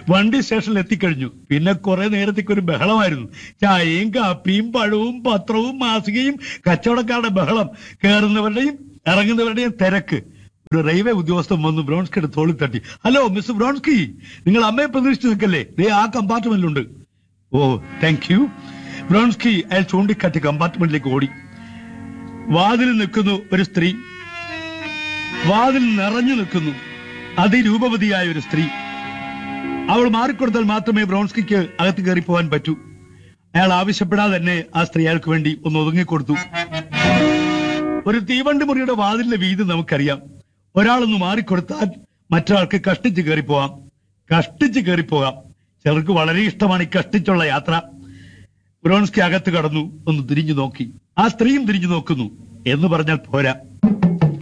വണ്ടി സ്റ്റേഷനിൽ എത്തിക്കഴിഞ്ഞു പിന്നെ കുറെ നേരത്തേക്ക് ഒരു ബഹളമായിരുന്നു ചായയും കാപ്പിയും പഴവും പത്രവും മാസികയും കച്ചവടക്കാരുടെ ബഹളം കയറുന്നവരുടെയും ഇറങ്ങുന്നവരുടെയും തിരക്ക് ഒരു റെയിൽവേ ഉദ്യോഗസ്ഥൻ വന്ന് ബ്രോൺസ്കിയുടെ തോളിൽ തട്ടി ഹലോ മിസ് ബ്രോൺസ്കി നിങ്ങൾ അമ്മയെ പ്രതീക്ഷിച്ച് നിൽക്കല്ലേ ദേ ആ കമ്പാർട്ട്മെന്റിലുണ്ട് ഓ താങ്ക് യു ബ്രോൺസ്കി അയാൾ ചൂണ്ടിക്കാട്ടി കമ്പാർട്ട്മെന്റിലേക്ക് ഓടി വാതിൽ നിൽക്കുന്നു ഒരു സ്ത്രീ വാതിൽ നിറഞ്ഞു നിൽക്കുന്നു അതിരൂപവതിയായ ഒരു സ്ത്രീ അവൾ മാറിക്കൊടുത്താൽ മാത്രമേ ബ്രോൺസ്കിക്ക് അകത്ത് കയറി പോകാൻ പറ്റൂ അയാൾ ആവശ്യപ്പെടാതെ തന്നെ ആ സ്ത്രീ അയാൾക്ക് വേണ്ടി ഒന്ന് ഒതുങ്ങിക്കൊടുത്തു ഒരു തീവണ്ടി മുറിയുടെ വാതിലിന്റെ വീതി നമുക്കറിയാം ഒരാളൊന്ന് മാറിക്കൊടുത്താൽ മറ്റൊരാൾക്ക് കഷ്ടിച്ച് കയറി പോവാം കഷ്ടിച്ച് കയറി പോകാം ചിലർക്ക് വളരെ ഇഷ്ടമാണ് ഈ കഷ്ടിച്ചുള്ള യാത്ര ബ്രോൺസ്കി അകത്ത് കടന്നു ഒന്ന് തിരിഞ്ഞു നോക്കി ആ സ്ത്രീയും തിരിഞ്ഞു നോക്കുന്നു എന്ന് പറഞ്ഞാൽ പോരാ